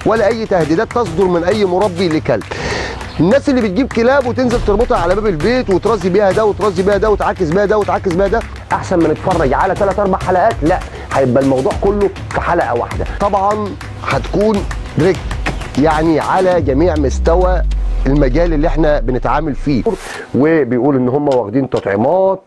ولا اي تهديدات تصدر من اي مربي لكلب الناس اللي بتجيب كلاب وتنزل تربطها على باب البيت وترازي بيها ده وترازي بيها ده وتعاكس بيها ده وتعاكس بيها ده احسن ما نتفرج على ثلاث اربع حلقات لا هيبقى الموضوع كله في حلقه واحده طبعا هتكون ريك يعني على جميع مستوى المجال اللي احنا بنتعامل فيه وبيقول ان هم واخدين تطعيمات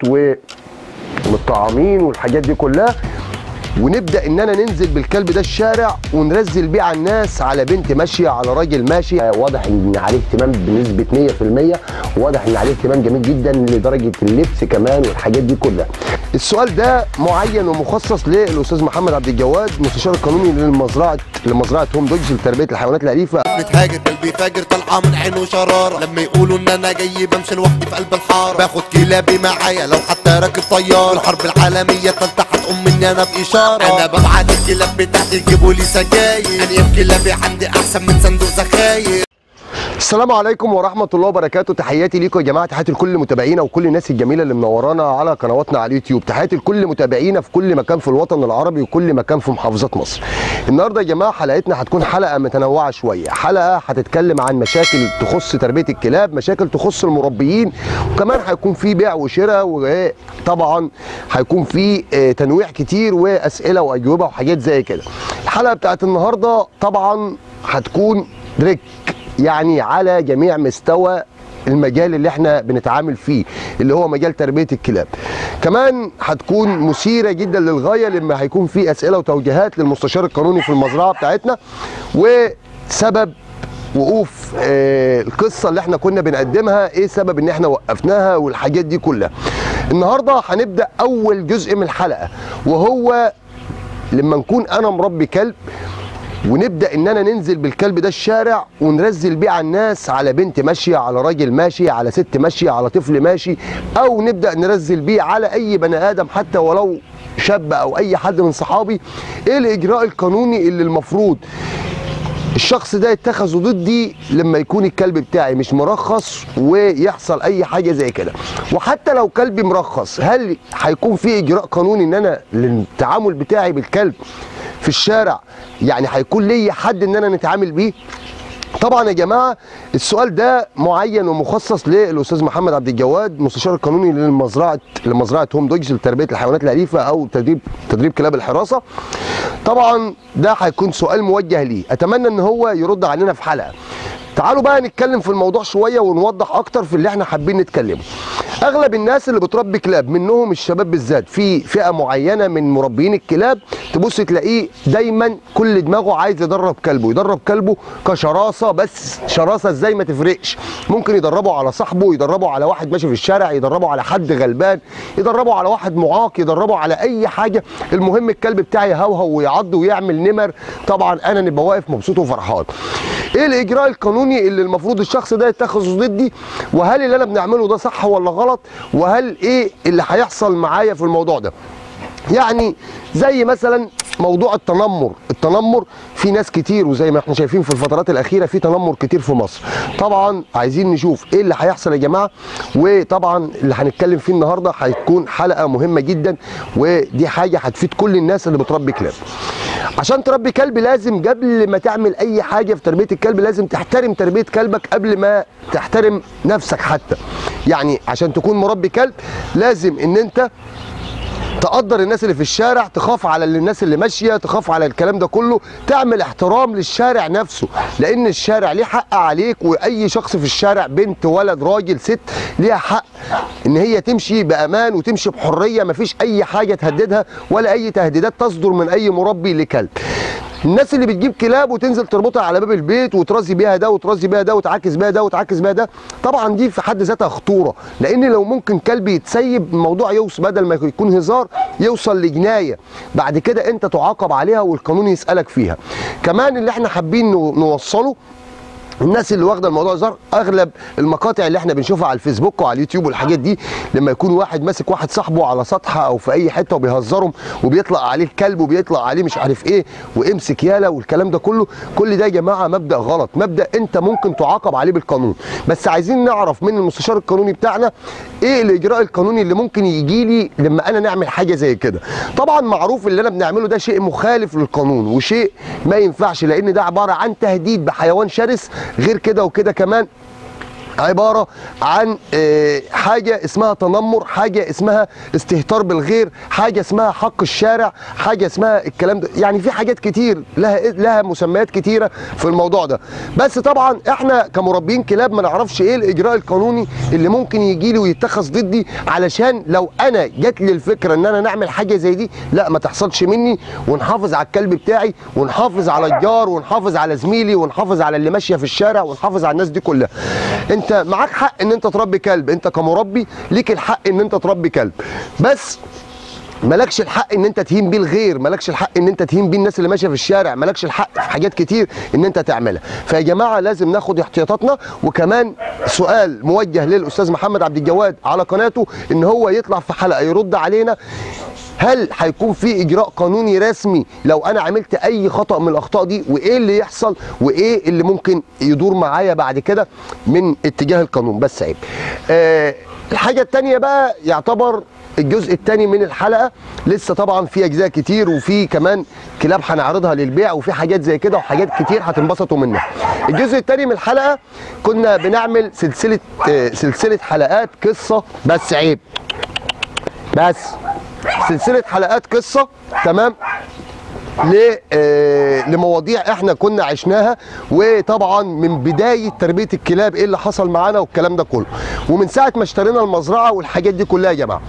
ومتطعمين والحاجات دي كلها ونبدا ان انا ننزل بالكلب ده الشارع ونرزل بيه على الناس على بنت ماشيه على راجل ماشي آه، واضح ان عليه اهتمام بنسبه 100% واضح ان عليه اهتمام جميل جدا لدرجه اللبس كمان والحاجات دي كلها السؤال ده معين ومخصص للاستاذ محمد عبد الجواد مستشار القانوني للمزرعه لمزرعه هوم دوجز لتربيه الحيوانات الاليفه بتهاجر قلبي فاجر طالعه من عينه شراره لما يقولوا ان انا جاي بمشي لوحدي في قلب الحاره باخد كلابي معايا لو حتى راكب طياره الحرب العالميه التالتة هتقوم مني انا باشاره انا ببعت الكلاب بتاعتي تجيبوا لي سجاير انا كلابي عندي احسن من صندوق زخاير السلام عليكم ورحمة الله وبركاته تحياتي ليكم يا جماعة تحياتي لكل متابعينا وكل الناس الجميلة اللي منورانا على قنواتنا على اليوتيوب تحياتي لكل متابعينا في كل مكان في الوطن العربي وكل مكان في محافظات مصر النهاردة يا جماعة حلقتنا هتكون حلقة متنوعة شوية حلقة هتتكلم عن مشاكل تخص تربية الكلاب مشاكل تخص المربيين وكمان هيكون في بيع وشراء وطبعا هيكون في آه، تنويع كتير وأسئلة وأجوبة وحاجات زي كده الحلقة بتاعت النهاردة طبعا هتكون دريك يعني على جميع مستوى المجال اللي احنا بنتعامل فيه اللي هو مجال تربيه الكلاب كمان هتكون مثيره جدا للغايه لما هيكون في اسئله وتوجيهات للمستشار القانوني في المزرعه بتاعتنا وسبب وقوف آه القصه اللي احنا كنا بنقدمها ايه سبب ان احنا وقفناها والحاجات دي كلها النهارده هنبدا اول جزء من الحلقه وهو لما نكون انا مربي كلب ونبدا ان انا ننزل بالكلب ده الشارع ونرزل بيه على الناس على بنت ماشيه على راجل ماشي على ست ماشيه على طفل ماشي او نبدا نرزل بيه على اي بني ادم حتى ولو شاب او اي حد من صحابي ايه الاجراء القانوني اللي المفروض الشخص ده يتخذه ضدي لما يكون الكلب بتاعي مش مرخص ويحصل اي حاجه زي كده وحتى لو كلبي مرخص هل هيكون في اجراء قانوني ان انا للتعامل بتاعي بالكلب في الشارع يعني هيكون ليا حد ان انا نتعامل بيه طبعا يا جماعه السؤال ده معين ومخصص للاستاذ محمد عبد الجواد مستشار القانوني للمزرعه لمزرعه هوم دوجز لتربيه الحيوانات الاليفه او تدريب تدريب كلاب الحراسه طبعا ده هيكون سؤال موجه ليه اتمنى ان هو يرد علينا في حلقه تعالوا بقى نتكلم في الموضوع شويه ونوضح اكتر في اللي احنا حابين نتكلمه اغلب الناس اللي بتربي كلاب منهم الشباب بالذات في فئه معينه من مربيين الكلاب تبص تلاقيه دايما كل دماغه عايز يدرب كلبه يدرب كلبه كشراسه بس شراسه ازاي ما تفرقش ممكن يدربه على صاحبه يدربه على واحد ماشي في الشارع يدربه على حد غلبان يدربه على واحد معاق يدربه على اي حاجه المهم الكلب بتاعي يهوهو ويعض ويعمل نمر طبعا انا نبقى واقف مبسوط وفرحان ايه الاجراء القانوني اللي المفروض الشخص ده يتخذه ضدي وهل اللي انا بنعمله ده صح ولا غلط وهل ايه اللي هيحصل معايا في الموضوع ده يعني زي مثلا موضوع التنمر التنمر في ناس كتير وزي ما احنا شايفين في الفترات الاخيره في تنمر كتير في مصر طبعا عايزين نشوف ايه اللي هيحصل يا جماعه وطبعا اللي هنتكلم فيه النهارده هتكون حلقه مهمه جدا ودي حاجه هتفيد كل الناس اللي بتربي كلاب عشان تربي كلب لازم قبل ما تعمل اي حاجه في تربيه الكلب لازم تحترم تربيه كلبك قبل ما تحترم نفسك حتى يعني عشان تكون مربي كلب لازم ان انت تقدر الناس اللي في الشارع تخاف على الناس اللي ماشيه تخاف على الكلام ده كله تعمل احترام للشارع نفسه لان الشارع ليه حق عليك واي شخص في الشارع بنت ولد راجل ست ليها حق ان هي تمشي بامان وتمشي بحريه مفيش اي حاجه تهددها ولا اي تهديدات تصدر من اي مربي لكلب الناس اللي بتجيب كلاب وتنزل تربطها على باب البيت وترازي بيها ده وترازي بيها ده وتعاكس بيها ده وتعاكس بيها ده طبعا دي في حد ذاتها خطوره لان لو ممكن كلب يتسيب الموضوع يوصل بدل ما يكون هزار يوصل لجنايه بعد كده انت تعاقب عليها والقانون يسالك فيها كمان اللي احنا حابين نو- نوصله الناس اللي واخده الموضوع هزار اغلب المقاطع اللي احنا بنشوفها على الفيسبوك وعلى اليوتيوب والحاجات دي لما يكون واحد ماسك واحد صاحبه على سطح او في اي حته وبيهزرهم وبيطلع عليه الكلب وبيطلع عليه مش عارف ايه وامسك يالا والكلام ده كله كل ده يا جماعه مبدا غلط مبدا انت ممكن تعاقب عليه بالقانون بس عايزين نعرف من المستشار القانوني بتاعنا ايه الاجراء القانوني اللي ممكن يجي لي لما انا نعمل حاجه زي كده طبعا معروف اللي انا بنعمله ده شيء مخالف للقانون وشيء ما ينفعش لان ده عباره عن تهديد بحيوان شرس غير كده وكده كمان عبارة عن آه، حاجة اسمها تنمر حاجة اسمها استهتار بالغير حاجة اسمها حق الشارع حاجة اسمها الكلام ده يعني في حاجات كتير لها لها مسميات كتيرة في الموضوع ده بس طبعا احنا كمربين كلاب ما نعرفش ايه الاجراء القانوني اللي ممكن يجي لي ويتخذ ضدي علشان لو انا جات لي الفكرة ان انا نعمل حاجة زي دي لا ما تحصلش مني ونحافظ على الكلب بتاعي ونحافظ على الجار ونحافظ على زميلي ونحافظ على اللي ماشية في الشارع ونحافظ على الناس دي كلها انت معاك حق ان انت تربي كلب انت كمربي ليك الحق ان انت تربي كلب بس مالكش الحق ان انت تهين بيه الغير مالكش الحق ان انت تهين بيه الناس اللي ماشيه في الشارع مالكش الحق في حاجات كتير ان انت تعملها فيا جماعه لازم ناخد احتياطاتنا وكمان سؤال موجه للاستاذ محمد عبد الجواد على قناته ان هو يطلع في حلقه يرد علينا هل هيكون في اجراء قانوني رسمي لو انا عملت اي خطا من الاخطاء دي وايه اللي يحصل وايه اللي ممكن يدور معايا بعد كده من اتجاه القانون بس عيب آه الحاجه الثانيه بقى يعتبر الجزء الثاني من الحلقه لسه طبعا في اجزاء كتير وفي كمان كلاب هنعرضها للبيع وفي حاجات زي كده وحاجات كتير هتنبسطوا منها الجزء الثاني من الحلقه كنا بنعمل سلسله آه، سلسله حلقات قصه بس عيب بس سلسله حلقات قصه تمام ل آه، لمواضيع احنا كنا عشناها وطبعا من بدايه تربيه الكلاب ايه اللي حصل معانا والكلام ده كله ومن ساعه ما اشترينا المزرعه والحاجات دي كلها يا جماعه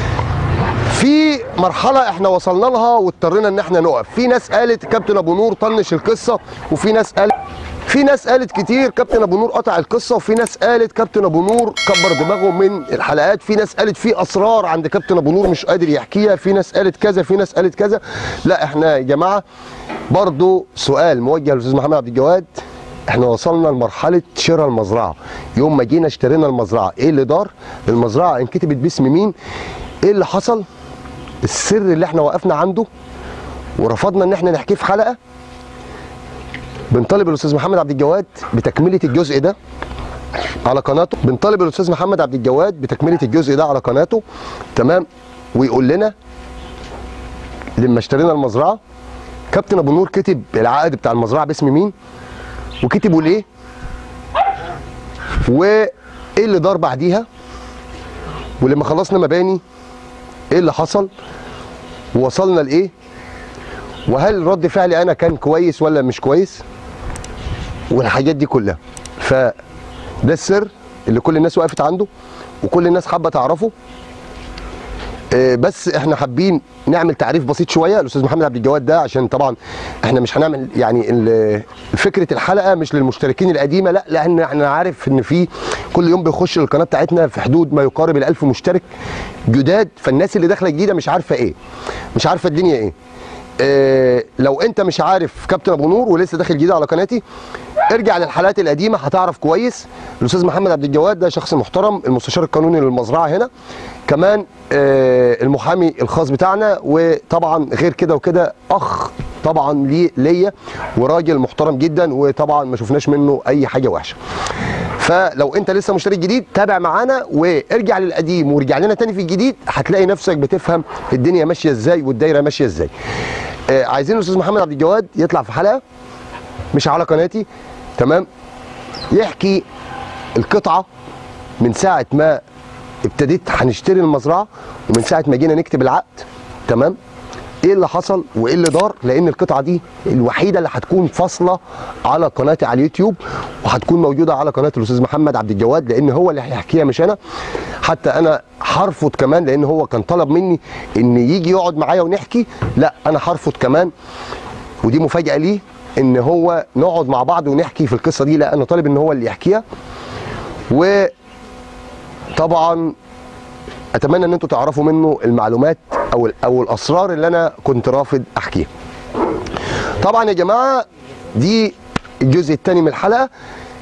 في مرحله احنا وصلنا لها واضطرينا ان احنا نقف في ناس قالت كابتن ابو نور طنش القصه وفي ناس قالت في ناس قالت كتير كابتن ابو نور قطع القصه وفي ناس قالت كابتن ابو نور كبر دماغه من الحلقات في ناس قالت في اسرار عند كابتن ابو نور مش قادر يحكيها في ناس قالت كذا في ناس قالت كذا لا احنا يا جماعه برضو سؤال موجه للاستاذ محمد عبد الجواد احنا وصلنا لمرحله شراء المزرعه يوم ما جينا اشترينا المزرعه ايه اللي دار المزرعه انكتبت باسم مين ايه اللي حصل السر اللي احنا وقفنا عنده ورفضنا ان احنا نحكيه في حلقه بنطالب الاستاذ محمد عبد الجواد بتكمله الجزء ده على قناته بنطالب الاستاذ محمد عبد الجواد بتكمله الجزء ده على قناته تمام ويقول لنا لما اشترينا المزرعه كابتن ابو نور كتب العقد بتاع المزرعه باسم مين وكتبه ليه وايه اللي دار بعديها ولما خلصنا مباني ايه اللي حصل ووصلنا لايه وهل رد فعلي انا كان كويس ولا مش كويس والحاجات دي كلها فده السر اللي كل الناس وقفت عنده وكل الناس حابه تعرفه آه، بس احنا حابين نعمل تعريف بسيط شويه الاستاذ محمد عبد الجواد ده عشان طبعا احنا مش هنعمل يعني ال- فكره الحلقه مش للمشتركين القديمه لا لان احنا عارف ان في كل يوم بيخش القناه بتاعتنا في حدود ما يقارب ال1000 مشترك جداد فالناس اللي داخله جديده مش عارفه ايه مش عارفه الدنيا ايه آه، لو انت مش عارف كابتن ابو نور ولسه داخل جديد على قناتي ارجع للحلقات القديمه هتعرف كويس الاستاذ محمد عبد الجواد ده شخص محترم المستشار القانوني للمزرعه هنا كمان آه، المحامي الخاص بتاعنا وطبعا غير كده وكده اخ طبعا لي ليا وراجل محترم جدا وطبعا ما شفناش منه اي حاجه وحشه فلو انت لسه مشترك جديد تابع معانا وارجع للقديم وارجع لنا تاني في الجديد هتلاقي نفسك بتفهم الدنيا ماشيه ازاي والدايره ماشيه ازاي آه عايزين الاستاذ محمد عبد الجواد يطلع في حلقه مش على قناتي تمام يحكي القطعه من ساعه ما ابتديت هنشتري المزرعه ومن ساعه ما جينا نكتب العقد تمام ايه اللي حصل وايه اللي دار لان القطعه دي الوحيده اللي هتكون فاصله على قناتي على اليوتيوب وهتكون موجوده على قناه الاستاذ محمد عبد الجواد لان هو اللي هيحكيها مش انا حتى انا هرفض كمان لان هو كان طلب مني ان يجي يقعد معايا ونحكي لا انا هرفض كمان ودي مفاجاه ليه ان هو نقعد مع بعض ونحكي في القصه دي لا انا طالب ان هو اللي يحكيها وطبعا اتمنى ان انتوا تعرفوا منه المعلومات او او الاسرار اللي انا كنت رافض احكيها طبعا يا جماعه دي الجزء الثاني من الحلقه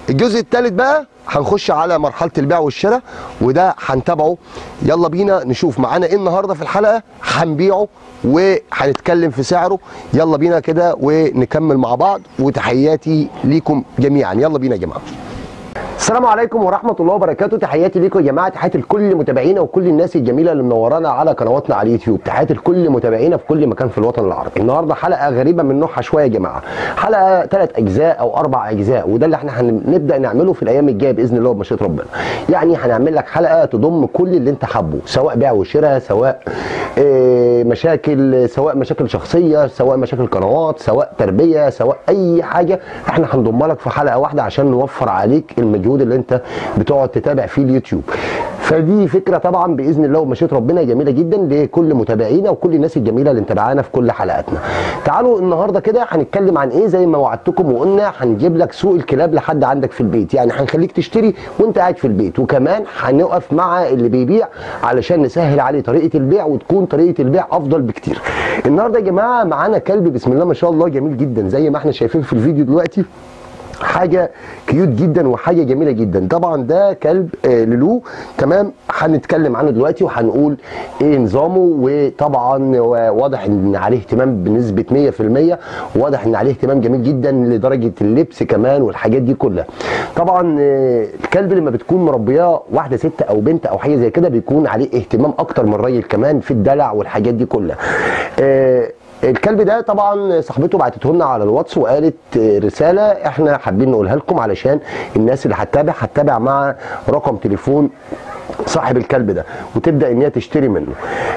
الجزء الثالث بقى هنخش على مرحله البيع والشراء وده هنتابعه يلا بينا نشوف معانا ايه النهارده في الحلقه هنبيعه وهنتكلم في سعره يلا بينا كده ونكمل مع بعض وتحياتي ليكم جميعا يلا بينا يا جماعه السلام عليكم ورحمة الله وبركاته تحياتي ليكم يا جماعة تحياتي لكل متابعينا وكل الناس الجميلة اللي منورانا على قنواتنا على اليوتيوب تحياتي لكل متابعينا في كل مكان في الوطن العربي النهاردة حلقة غريبة من نوعها شوية يا جماعة حلقة ثلاث أجزاء أو أربع أجزاء وده اللي احنا هنبدأ نعمله في الأيام الجاية بإذن الله وبمشيئة ربنا يعني هنعمل لك حلقة تضم كل اللي أنت حابه سواء بيع وشراء سواء آه، مشاكل سواء مشاكل شخصية سواء مشاكل قنوات سواء تربية سواء أي حاجة احنا هنضمها لك في حلقة واحدة عشان نوفر عليك المجهود اللي انت بتقعد تتابع فيه اليوتيوب فدي فكره طبعا باذن الله ومشيئه ربنا جميله جدا لكل متابعينا وكل الناس الجميله اللي متابعانا في كل حلقاتنا تعالوا النهارده كده هنتكلم عن ايه زي ما وعدتكم وقلنا هنجيب لك سوق الكلاب لحد عندك في البيت يعني هنخليك تشتري وانت قاعد في البيت وكمان هنقف مع اللي بيبيع علشان نسهل عليه طريقه البيع وتكون طريقه البيع افضل بكتير النهارده يا جماعه معانا كلب بسم الله ما شاء الله جميل جدا زي ما احنا شايفين في الفيديو دلوقتي حاجه كيوت جدا وحاجه جميله جدا طبعا ده كلب آه لولو تمام هنتكلم عنه دلوقتي وهنقول ايه نظامه وطبعا واضح ان عليه اهتمام بنسبه 100% واضح ان عليه اهتمام جميل جدا لدرجه اللبس كمان والحاجات دي كلها طبعا آه الكلب لما بتكون مربياه واحده ست او بنت او حاجه زي كده بيكون عليه اهتمام اكتر من الراجل كمان في الدلع والحاجات دي كلها آه الكلب ده طبعا صاحبته بعتته لنا على الواتس وقالت رساله احنا حابين نقولها لكم علشان الناس اللي هتتابع هتتابع مع رقم تليفون صاحب الكلب ده وتبدا ان هي تشتري منه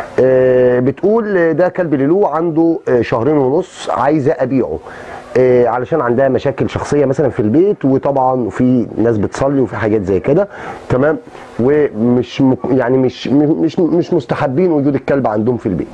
آه بتقول ده كلب لولو عنده شهرين ونص عايزه ابيعه آه علشان عندها مشاكل شخصيه مثلا في البيت وطبعا في ناس بتصلي وفي حاجات زي كده تمام ومش مك يعني مش مش مش مستحبين وجود الكلب عندهم في البيت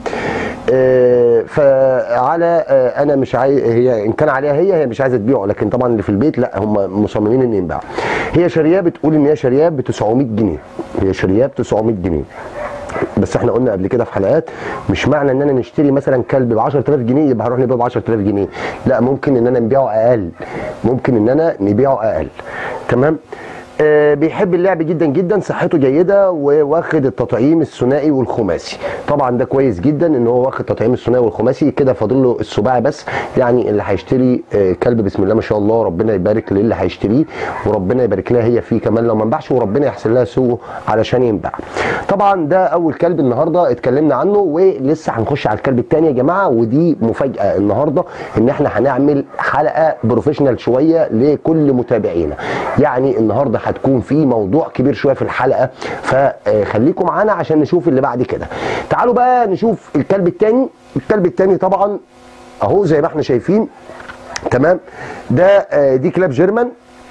آه فعلى آه انا مش عايز هي ان كان عليها هي هي مش عايزه تبيعه لكن طبعا اللي في البيت لا هم مصممين ان ينباع هي شارياه بتقول ان هي شارياه ب 900 جنيه هي شارياه ب 900 جنيه بس احنا قلنا قبل كده في حلقات مش معنى ان انا نشتري مثلا كلب ب 10000 جنيه يبقى هروح نبيعه ب 10000 جنيه لا ممكن ان انا نبيعه اقل ممكن ان انا نبيعه اقل تمام آه بيحب اللعب جدا جدا صحته جيده وواخد التطعيم الثنائي والخماسي طبعا ده كويس جدا ان هو واخد التطعيم الثنائي والخماسي كده فاضل له السباعي بس يعني اللي هيشتري آه كلب بسم الله ما شاء الله ربنا يبارك للي هيشتريه وربنا يبارك لها هي فيه كمان لو ما انباعش وربنا يحسن لها سوقه علشان ينباع طبعا ده اول كلب النهارده اتكلمنا عنه ولسه هنخش على الكلب الثاني يا جماعه ودي مفاجاه النهارده ان احنا هنعمل حلقه بروفيشنال شويه لكل متابعينا يعني النهارده هتكون في موضوع كبير شويه في الحلقه فخليكم معانا عشان نشوف اللي بعد كده تعالوا بقى نشوف الكلب الثاني الكلب الثاني طبعا اهو زي ما احنا شايفين تمام ده دي كلاب جيرمان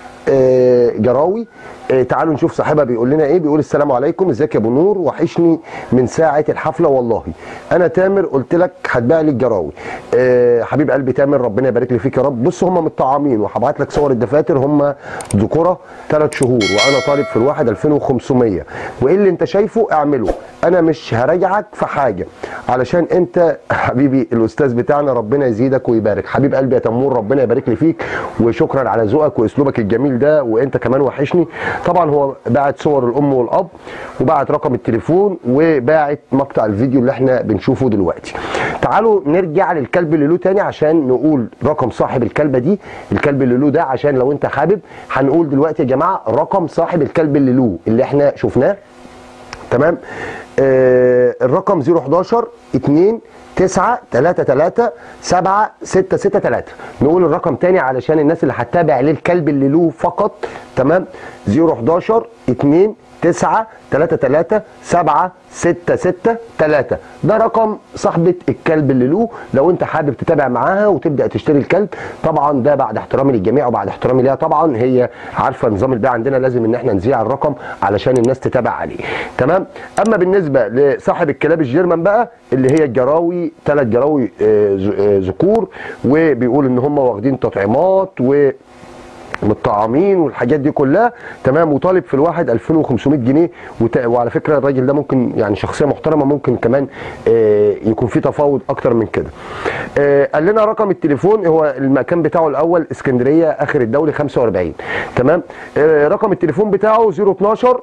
جراوي تعالوا نشوف صاحبها بيقول لنا ايه بيقول السلام عليكم ازيك يا ابو نور وحشني من ساعه الحفله والله انا تامر قلت لك هتبيع لي الجراوي أه حبيب قلبي تامر ربنا يبارك لي فيك يا رب بص هم متطعمين وهبعت لك صور الدفاتر هم ذكوره ثلاث شهور وانا طالب في الواحد 2500 وايه اللي انت شايفه اعمله انا مش هراجعك في حاجه علشان انت حبيبي الاستاذ بتاعنا ربنا يزيدك ويبارك حبيب قلبي يا تمور ربنا يبارك لي فيك وشكرا على ذوقك واسلوبك الجميل ده وانت كمان وحشني طبعا هو باعت صور الام والاب وباعت رقم التليفون وباعت مقطع الفيديو اللي احنا بنشوفه دلوقتي تعالوا نرجع للكلب اللولو تاني عشان نقول رقم صاحب الكلبه دي الكلب اللولو ده عشان لو انت حابب هنقول دلوقتي يا جماعه رقم صاحب الكلب اللولو اللي احنا شفناه تمام آه الرقم 011 2 9 3 3 7 6 6 3 نقول الرقم تاني علشان الناس اللي هتتابع للكلب اللي له فقط تمام 011 2 9 3 3 7 6 6 3 ده رقم صاحبة الكلب اللي له لو انت حابب تتابع معاها وتبدا تشتري الكلب طبعا ده بعد احترامي للجميع وبعد احترامي ليها طبعا هي عارفه نظام البيع عندنا لازم ان احنا نذيع الرقم علشان الناس تتابع عليه تمام اما بالنسبه لصاحب الكلاب الجيرمان بقى اللي هي الجراوي ثلاث جراوي ذكور وبيقول ان هم واخدين تطعيمات و متطعمين والحاجات دي كلها تمام وطالب في الواحد 2500 جنيه وت... وعلى فكره الراجل ده ممكن يعني شخصيه محترمه ممكن كمان آه يكون في تفاوض اكتر من كده آه قال لنا رقم التليفون هو المكان بتاعه الاول اسكندريه اخر الدولي 45 تمام آه رقم التليفون بتاعه 012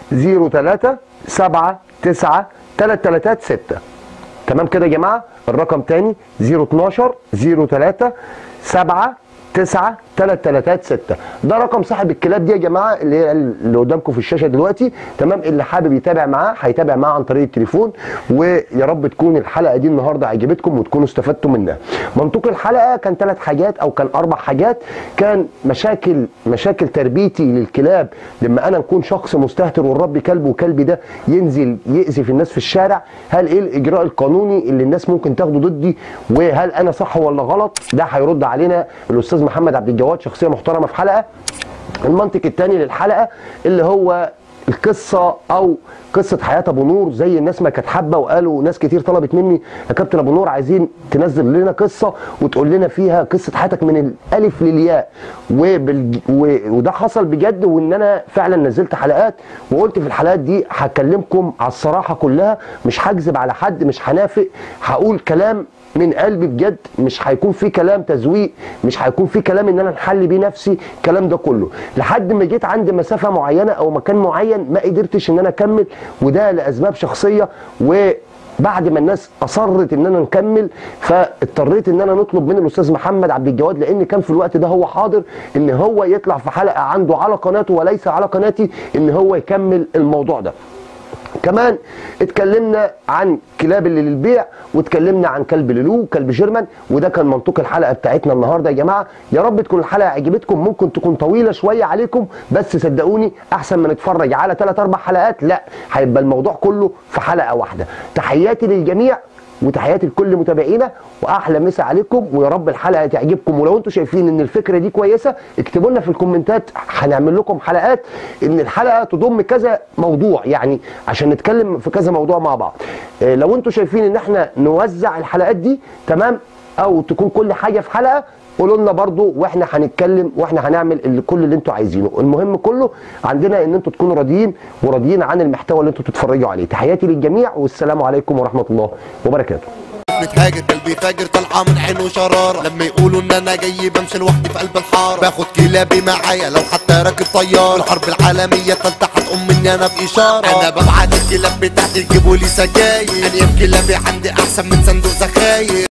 03 7 9 336 تمام كده يا جماعه الرقم تاني 012 03 7 9 3 3 6 ده رقم صاحب الكلاب دي يا جماعه اللي هي اللي قدامكم في الشاشه دلوقتي تمام اللي حابب يتابع معاه هيتابع معاه عن طريق التليفون ويا رب تكون الحلقه دي النهارده عجبتكم وتكونوا استفدتوا منها منطوق الحلقه كان ثلاث حاجات او كان اربع حاجات كان مشاكل مشاكل تربيتي للكلاب لما انا نكون شخص مستهتر ونربي كلب وكلبي ده ينزل يأذي في الناس في الشارع هل ايه الاجراء القانوني اللي الناس ممكن تاخده ضدي وهل انا صح ولا غلط ده هيرد علينا الاستاذ محمد عبد الجواد شخصيه محترمه في حلقه المنطق الثاني للحلقه اللي هو القصه او قصه حياه ابو نور زي الناس ما كانت حابه وقالوا ناس كتير طلبت مني يا كابتن ابو نور عايزين تنزل لنا قصه وتقول لنا فيها قصه حياتك من الالف للياء وبالج... و... وده حصل بجد وان انا فعلا نزلت حلقات وقلت في الحلقات دي هكلمكم على الصراحه كلها مش هكذب على حد مش هنافق هقول كلام من قلبي بجد مش هيكون في كلام تزويق مش هيكون في كلام ان انا نحل بيه نفسي الكلام ده كله لحد ما جيت عند مسافه معينه او مكان معين ما قدرتش ان انا اكمل وده لاسباب شخصيه و بعد ما الناس اصرت ان انا نكمل فاضطريت ان انا نطلب من الاستاذ محمد عبد الجواد لان كان في الوقت ده هو حاضر ان هو يطلع في حلقه عنده على قناته وليس على قناتي ان هو يكمل الموضوع ده كمان اتكلمنا عن كلاب اللي للبيع واتكلمنا عن كلب لولو وكلب جيرمان وده كان منطوق الحلقه بتاعتنا النهارده يا جماعه يا رب تكون الحلقه عجبتكم ممكن تكون طويله شويه عليكم بس صدقوني احسن ما نتفرج على 3 4 حلقات لا هيبقى الموضوع كله في حلقه واحده تحياتي للجميع وتحياتي لكل متابعينا واحلى مسا عليكم ويا رب الحلقه تعجبكم ولو انتم شايفين ان الفكره دي كويسه اكتبوا لنا في الكومنتات هنعمل لكم حلقات ان الحلقه تضم كذا موضوع يعني عشان نتكلم في كذا موضوع مع بعض إيه لو انتم شايفين ان احنا نوزع الحلقات دي تمام او تكون كل حاجه في حلقه قولوا لنا برضو واحنا هنتكلم واحنا هنعمل اللي كل اللي انتوا عايزينه المهم كله عندنا ان انتوا تكونوا راضيين وراضيين عن المحتوى اللي انتوا بتتفرجوا عليه تحياتي للجميع والسلام عليكم ورحمه الله وبركاته متهاجر قلبي فاجر طالعه من عينه شراره لما يقولوا ان انا جاي بمشي لوحدي في قلب الحاره باخد كلابي معايا لو حتى راكب طياره الحرب العالميه التالتة هتقوم مني انا باشاره انا ببعت الكلاب بتاعتي يجيبوا لي سجاير انا كلابي عندي احسن من صندوق زخاير